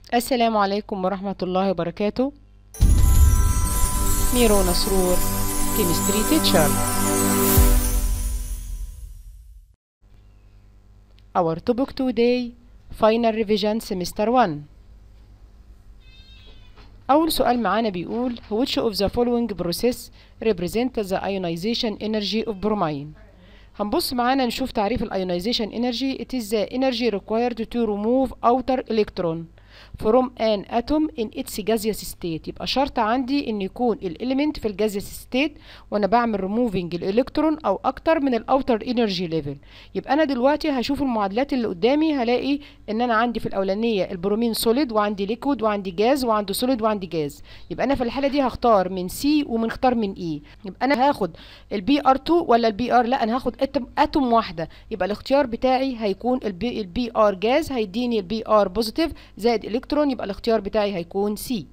السلام عليكم ورحمة الله وبركاته ميرو نسرور كيمستري تيتشر Our topic today Final Revision Semester 1 أول سؤال معانا بيقول Which of the following process represent the ionization energy of bromine هنبص معانا نشوف تعريف الايونيزيشن energy It is the energy required to remove outer electron from an atom in its gaseous state يبقى شرط عندي ان يكون الاليمنت في الجازيوس state وانا بعمل removing الالكترون او اكتر من الاوتر انرجي ليفل يبقى انا دلوقتي هشوف المعادلات اللي قدامي هلاقي ان انا عندي في الاولانيه البرومين سوليد وعندي ليكويد وعندي جاز وعندي سوليد وعندي جاز يبقى انا في الحاله دي هختار من سي ومن اختار من اي يبقى انا هاخد البي ار 2 ولا البي ار لا انا هاخد اتم اتوم واحده يبقى الاختيار بتاعي هيكون البي البي ار جاز هيديني البي ار بوزيتيف زائد الكترون يبقى الاختيار بتاعي هيكون سي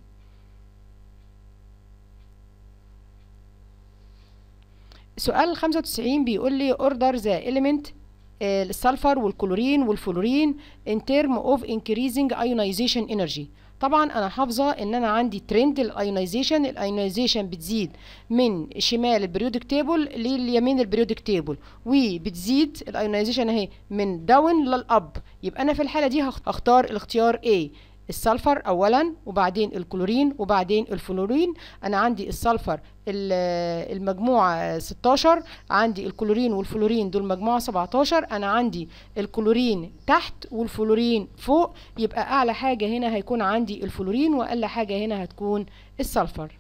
سؤال 95 بيقول لي order the element السلفر والكلورين والفلورين in term of increasing ionization energy طبعا انا حافظه ان انا عندي ترند الايونيزيشن الايونيزيشن بتزيد من شمال البريودك تيبل لليمين البريودك تيبل وبتزيد الايونيزيشن اهي من داون للاب يبقى انا في الحاله دي هختار الاختيار A السلفر اولا وبعدين الكلورين وبعدين الفلورين انا عندي السلفر المجموعة 16 عندي الكلورين والفلورين دول مجموعة 17 انا عندي الكلورين تحت والفلورين فوق يبقى اعلى حاجة هنا هيكون عندي الفلورين واقل حاجة هنا هتكون السلفر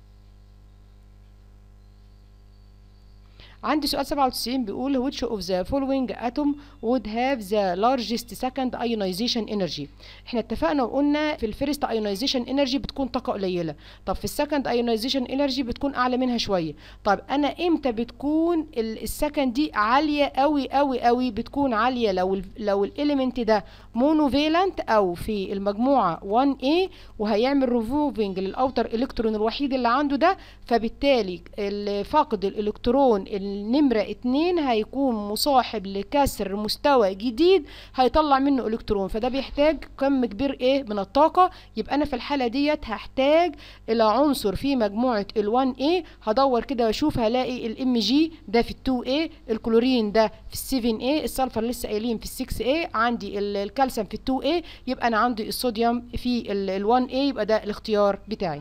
عندي سؤال 97 بيقول which of the following atom would have the largest second ionization energy احنا اتفقنا وقلنا في الفيرست ionization energy بتكون طاقة قليلة طب في السكند ionization energy بتكون اعلى منها شوية طب انا امتى بتكون السكند دي عالية قوي قوي قوي بتكون عالية لو ال لو الاليمنت ده مونوفيلنت او في المجموعة 1A وهيعمل ريموفنج للاوتر الكترون الوحيد اللي عنده ده فبالتالي فاقد الالكترون النمرة اتنين هيكون مصاحب لكسر مستوى جديد هيطلع منه الكترون فده بيحتاج كم كبير ايه من الطاقة يبقى انا في الحالة ديت هحتاج الى عنصر في مجموعة ال 1A هدور كده واشوف هلاقي الام جي ده في ال 2A الكلورين ده في ال 7A السلفر لسه قايلين في ال 6A عندي الكالسيوم في ال 2A يبقى انا عندي الصوديوم في ال 1A يبقى ده الاختيار بتاعي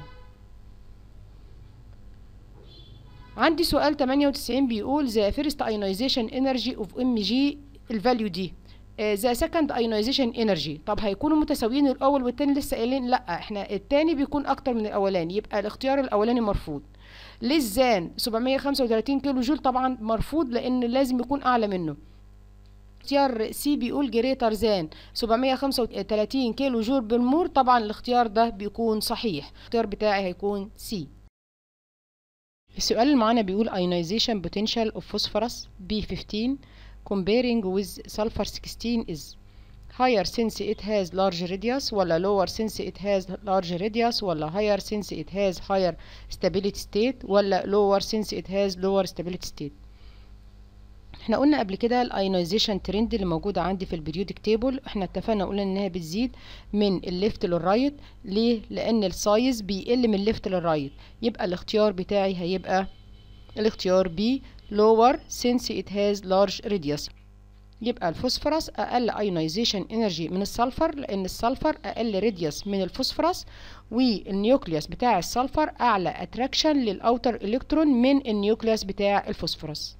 عندي سؤال 98 بيقول the first ionization energy of mg الفاليو دي ذا سكند ايونيزيشن انرجي طب هيكونوا متساويين الاول والتاني لسه قايلين لا احنا التاني بيكون اكتر من الاولاني يبقى الاختيار الاولاني مرفوض للزان 735 كيلو جول طبعا مرفوض لان لازم يكون اعلى منه اختيار سي بيقول جريتر زان 735 كيلو جول بالمور طبعا الاختيار ده بيكون صحيح الاختيار بتاعي هيكون سي السؤال اللي معانا بيقول ionization potential of phosphorus B15 comparing with sulfur 16 is higher since it has large radius ولا lower since it has large radius ولا higher since it has higher stability state ولا lower since it has lower stability state احنا قلنا قبل كده الايونيزيشن ترند اللي موجوده عندي في البريودك تيبل احنا اتفقنا قلنا انها بتزيد من الليفت للرايت ليه لان السايز بيقل من الليفت للرايت يبقى الاختيار بتاعي هيبقى الاختيار بي lower since it has large radius يبقى الفوسفورس اقل ايونيزيشن انرجي من السلفر لان السلفر اقل راديوس من الفوسفورس والنيوكليوس بتاع السلفر اعلى اتراكشن للاوتر الكترون من النيوكليوس بتاع الفوسفورس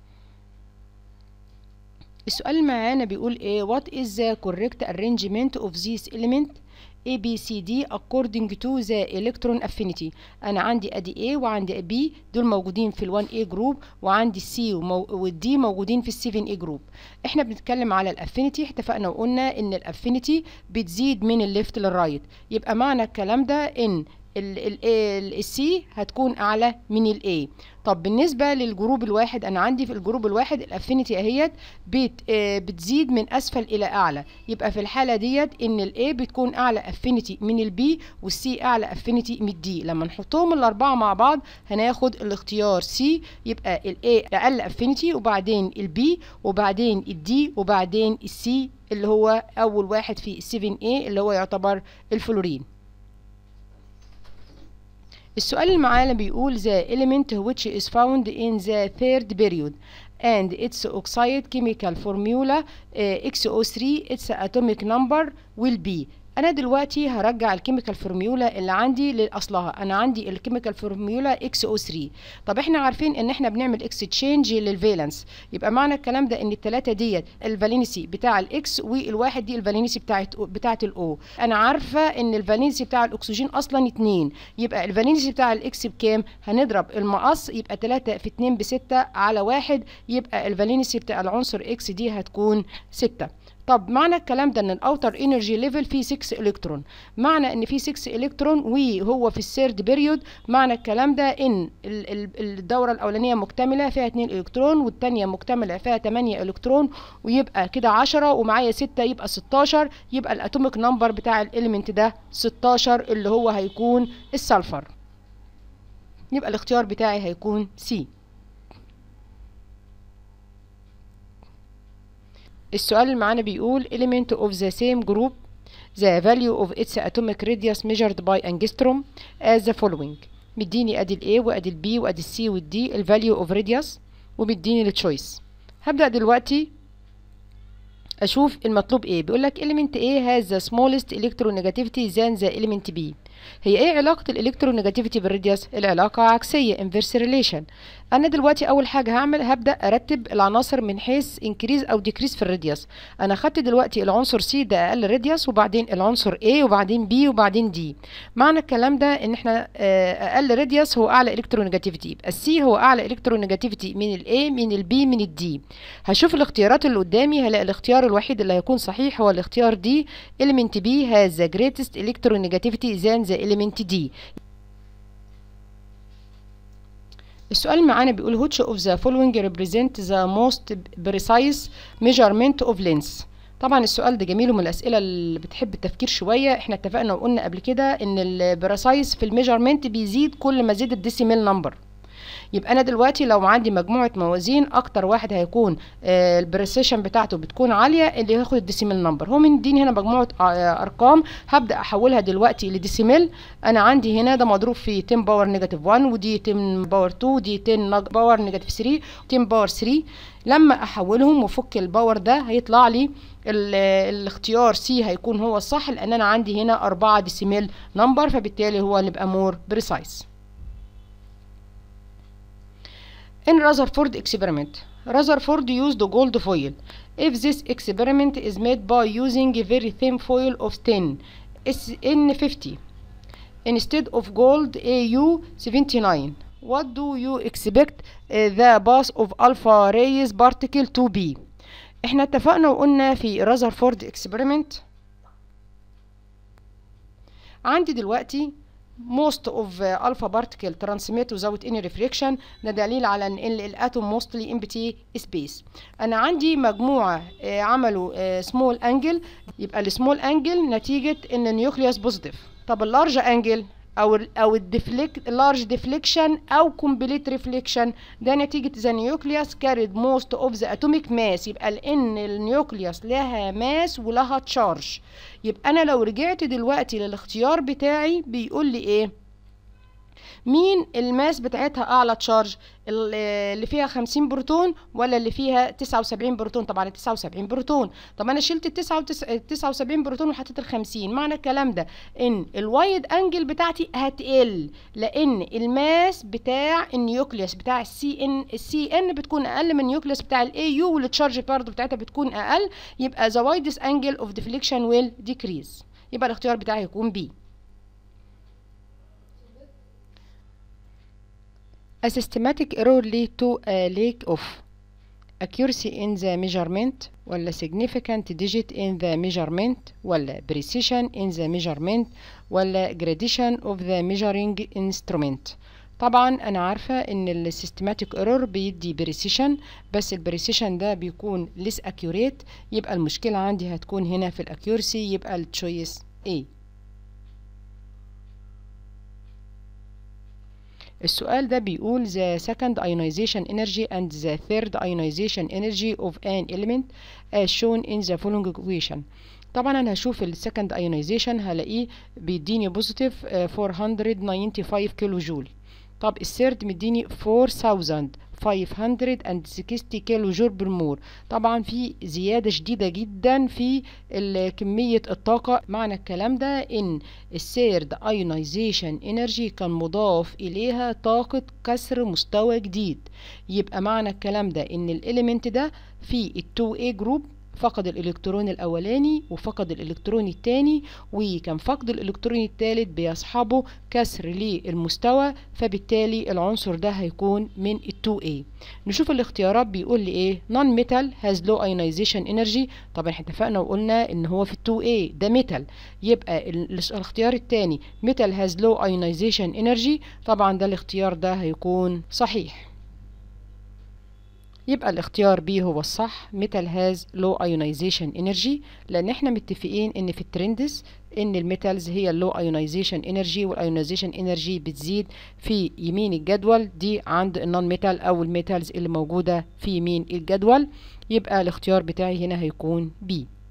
السؤال اللي معانا بيقول ايه what is the correct arrangement of this element A B C D according to the electron affinity انا عندي ادي A وعندي B دول موجودين في ال 1A جروب وعندي C وال D موجودين في ال 7A جروب احنا بنتكلم على الافينيتي اتفقنا وقلنا ان الافينيتي بتزيد من الليفت للرايت يبقى معنى الكلام ده ان السي هتكون اعلى من الاي طب بالنسبة للجروب الواحد أنا عندي في الجروب الواحد الأفينيتي أهيت بت آه بتزيد من أسفل إلى أعلى يبقى في الحالة ديت إن الA بتكون أعلى أفينيتي من البي والسي أعلى أفينيتي من الدي لما نحطهم الأربعة مع بعض هناخد الاختيار سي يبقى الA أقل أفينيتي وبعدين البي وبعدين الدي وبعدين السي اللي هو أول واحد في 7A اللي هو يعتبر الفلورين السؤال اللي معانا بيقول the element which is found in the third period and its oxide chemical formula uh, XO3 its atomic number will be انا دلوقتي هرجع الكيميكال فورميولا اللي عندي لاصلها انا عندي الكيميكال فورميولا اكس او 3 طب احنا عارفين ان احنا بنعمل اكستشينج للفالنس يبقى معنى الكلام ده ان الثلاثه ديت الفالينسي بتاع الاكس والواحد دي الفالينسي بتاعت بتاعت الاو انا عارفه ان الفالينسي بتاع الاكسجين اصلا 2 يبقى الفالينسي بتاع الاكس بكام هنضرب المقص يبقى 3 في 2 ب 6 على 1 يبقى الفالينسي بتاع العنصر اكس دي هتكون 6 طب معنى الكلام ده ان الاوتر انرجي ليفل فيه 6 الكترون معنى ان فيه 6 الكترون وهو في الثيرد بيريود معنى الكلام ده ان الدوره الاولانيه مكتمله فيها 2 الكترون والثانيه مكتمله فيها 8 الكترون ويبقى كده 10 ومعايا 6 يبقى 16 يبقى الاتوميك نمبر بتاع الاليمنت ده 16 اللي هو هيكون السلفر يبقى الاختيار بتاعي هيكون سي السؤال اللي معانا بيقول element of the same group the value of its atomic radius measured by angstrom as the following مديني ادي ال A وادي ال B وادي ال C وال D ال value of radius ومديني ال choice هبدأ دلوقتي اشوف المطلوب ايه بيقول لك element A has the smallest electronegativity than the element B هي ايه علاقة الالكترونيجاتيفيتي بالراديوس العلاقة عكسية inverse relation انا دلوقتي اول حاجة هعمل هبدأ ارتب العناصر من حيث انكريز او ديكريز في الراديوس انا خدت دلوقتي العنصر C ده اقل راديوس وبعدين العنصر A وبعدين B وبعدين D معنى الكلام ده ان احنا اقل راديوس هو اعلى الكترونيجاتيفيتي يبقى السي هو اعلى الكترونيجاتيفيتي من ال A من ال B من ال D هشوف الاختيارات اللي قدامي هلاقي الاختيار الوحيد اللي هيكون صحيح هو الاختيار D element B has the greatest electronegativity than the element D السؤال معانا بيقول which of the following represent the most precise measurement of length طبعا السؤال ده جميل ومن الاسئله اللي بتحب التفكير شويه احنا اتفقنا وقلنا قبل كده ان البريسايز في الميجرمنت بيزيد كل ما زاد الديسيميل نمبر يبقى انا دلوقتي لو عندي مجموعه موازين اكتر واحد هيكون آه البريسيشن بتاعته بتكون عاليه اللي هياخد الديسيميل نمبر هو مديني هنا مجموعه آه ارقام هبدا احولها دلوقتي لديسيميل انا عندي هنا ده مضروب في 10 باور نيجاتيف 1 ودي 10 باور 2 ودي 10 باور نيجاتيف 3 10 باور 3 لما احولهم وافك الباور ده هيطلع لي الاختيار سي هيكون هو الصح لان انا عندي هنا 4 ديسيميل نمبر فبالتالي هو اللي يبقى مور بريسايز In Rutherford experiment, Rutherford used gold foil. If this experiment is made by using a very thin foil of tin, N50, instead of gold AU79, what do you expect uh, the path of alpha rays particle to be? احنا اتفقنا وقلنا في Rutherford experiment عندي دلوقتي most of uh, alpha particle transmit without any reflection ده دليل على ان الاتوم mostly empty space انا عندي مجموعه uh, عملوا uh, small angle يبقى السمول انجل نتيجه ان النيوكليوس بوزيتيف طب اللارج انجل او ال او الديفليكت لارج ديفليكشن او كومبليت ريفليكشن ده نتيجه ذا نيوكليوس كاريد موست اوف ذا اتوميك ماس يبقى لان النيوكليوس لها ماس ولها تشارج يبقى انا لو رجعت دلوقتي للاختيار بتاعي بيقول لي ايه مين الماس بتاعتها اعلى تشارج اللي فيها 50 بروتون ولا اللي فيها 79 بروتون طبعا ال 79 بروتون طب انا شلت ال 79 بروتون وحطيت ال 50 معنى الكلام ده ان الوايد انجل بتاعتي هتقل لان الماس بتاع النيوكليوس بتاع السي ان السي ان بتكون اقل من النيوكليوس بتاع الاي يو والتشارج برضه بتاعتها بتكون اقل يبقى the widest angle of deflection will decrease يبقى الاختيار بتاعي هيكون بي A systematic error lead to a lack of accuracy in the measurement ولا significant digit in the measurement ولا precision in the measurement ولا gradation of the measuring instrument طبعا انا عارفة ان السيستماتيك ايرور بيدي بريسيشن بس البريسيشن ده بيكون less accurate يبقى المشكلة عندي هتكون هنا في الاكيورسي يبقى التشويس A السؤال ده بيقول the second ionization energy and the third ionization energy of an element as shown in the following equation طبعا انا هشوف السكند ionization هلاقيه بيديني بوزيتيف 495 كيلو جول طب الثيرد مديني 4560 كيلو جول بالمور طبعا في زيادة شديدة جدا في كمية الطاقة معنى الكلام ده ان الثيرد ايونايزيشن انرجي كان مضاف اليها طاقة كسر مستوى جديد يبقى معنى الكلام ده ان الاليمنت ده في ال 2A جروب فقد الالكترون الاولاني وفقد الالكترون الثاني وكان فقد الالكترون الثالث بيصحبه كسر للمستوى فبالتالي العنصر ده هيكون من ال 2A نشوف الاختيارات بيقول لي ايه نون ميتال هاز لو ايونايزيشن انرجي طبعا احنا اتفقنا وقلنا ان هو في ال 2A ده ميتال يبقى الاختيار الثاني ميتال هاز لو ايونايزيشن انرجي طبعا ده الاختيار ده هيكون صحيح يبقى الاختيار B هو الصح metal has low ionization energy لان احنا متفقين ان في الترندز ان الميتالز هي اللو ايونايزيشن انرجي والايونايزيشن انرجي بتزيد في يمين الجدول دي عند النون ميتال او الميتالز اللي موجوده في يمين الجدول يبقى الاختيار بتاعي هنا هيكون B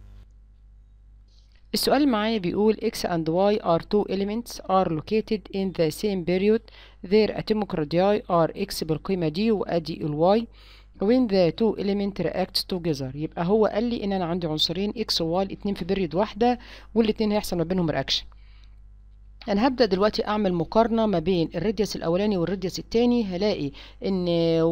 السؤال اللي معايا بيقول x and y are two elements are located in the same period their atomic radii are x بالقيمة دي وادي ال y when the two element react together يبقى هو قال لي ان انا عندي عنصرين x و y الاتنين في بيريد واحدة والاتنين هيحصل ما بينهم رياكشن انا هبدا دلوقتي اعمل مقارنه ما بين الراديوس الاولاني والراديوس الثاني هلاقي ان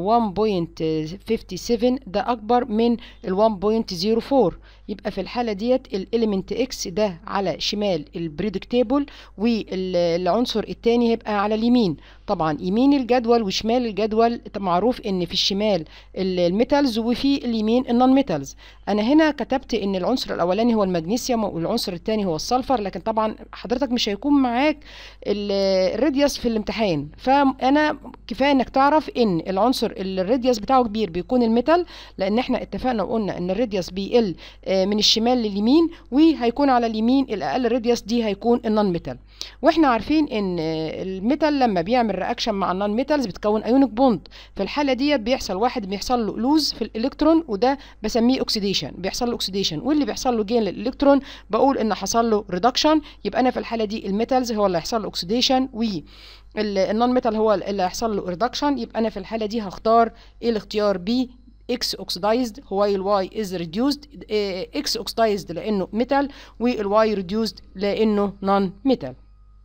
1.57 ده اكبر من ال 1.04 يبقى في الحاله ديت الاليمنت اكس ده على شمال البريدك تيبل والعنصر الثاني هيبقى على اليمين طبعا يمين الجدول وشمال الجدول معروف ان في الشمال الميتالز وفي اليمين النون ميتالز انا هنا كتبت ان العنصر الاولاني هو المغنيسيوم والعنصر الثاني هو السلفر لكن طبعا حضرتك مش هيكون معاك الراديوس في الامتحان فانا كفايه انك تعرف ان العنصر الراديوس بتاعه كبير بيكون الميتال لان احنا اتفقنا وقلنا ان الراديوس بيقل من الشمال لليمين وهيكون على اليمين الاقل راديوس دي هيكون النون ميتال واحنا عارفين ان الميتال لما بيعمل رياكشن مع النون ميتالز بتكون ايونيك بوند في الحاله ديت بيحصل واحد بيحصل له لوز في الالكترون وده بسميه اوكسيديشن بيحصل له اوكسيديشن واللي بيحصل له جين للالكترون بقول ان حصل له ريدكشن يبقى انا في الحاله دي الميتالز هو اللي هيحصل له اوكسيديشن و النون ميتال هو اللي هيحصل له ريدكشن يبقى انا في الحاله دي هختار ايه الاختيار بي x oxidized while y is reduced x oxidized لانه metal وال y reduced لانه non metal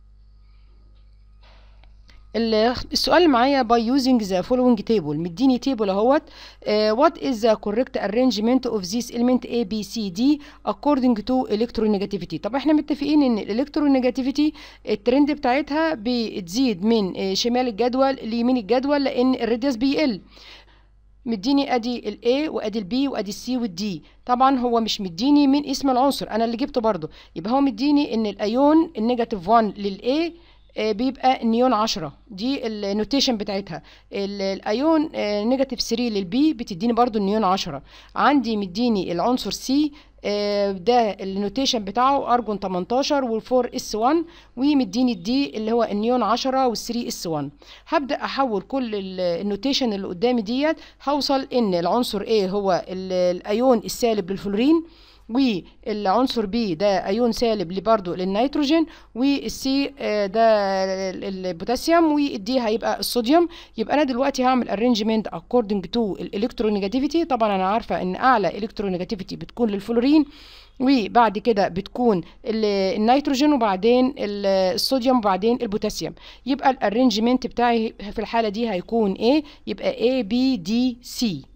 السؤال اللي معايا by using the following table مديني table اهوت uh, what is the correct arrangement of this element A B C D according to electronegativity طب احنا متفقين ان الالكترونيجاتيفيتي الترند بتاعتها بتزيد من شمال الجدول ليمين الجدول لان الراديوس بيقل مديني ادي الاي وادي البي وادي السي والدي طبعا هو مش مديني من اسم العنصر انا اللي جبته برضو يبقى هو مديني ان الايون النيجاتيف 1 للاي بيبقى نيون 10 دي النوتيشن بتاعتها الايون نيجاتيف 3 للبي بتديني برضو النيون 10 عندي مديني العنصر سي ده النوتيشن بتاعه ارجون 18 وال4 اس 1 ومديني الدي اللي هو النيون 10 وال3 اس 1 هبدا احول كل النوتيشن اللي قدامي ديت هوصل ان العنصر A هو الايون السالب للفلورين والعنصر بي ده ايون سالب برضه للنيتروجين والسي ده البوتاسيوم والدي هيبقى الصوديوم يبقى انا دلوقتي هعمل ارينجمنت اكوردنج تو الالكترونيجاتيفيتي طبعا انا عارفه ان اعلى الكترونيجاتيفيتي بتكون للفلورين وبعد كده بتكون النيتروجين وبعدين الصوديوم وبعدين البوتاسيوم يبقى الارينجمنت بتاعي في الحاله دي هيكون ايه يبقى A B D C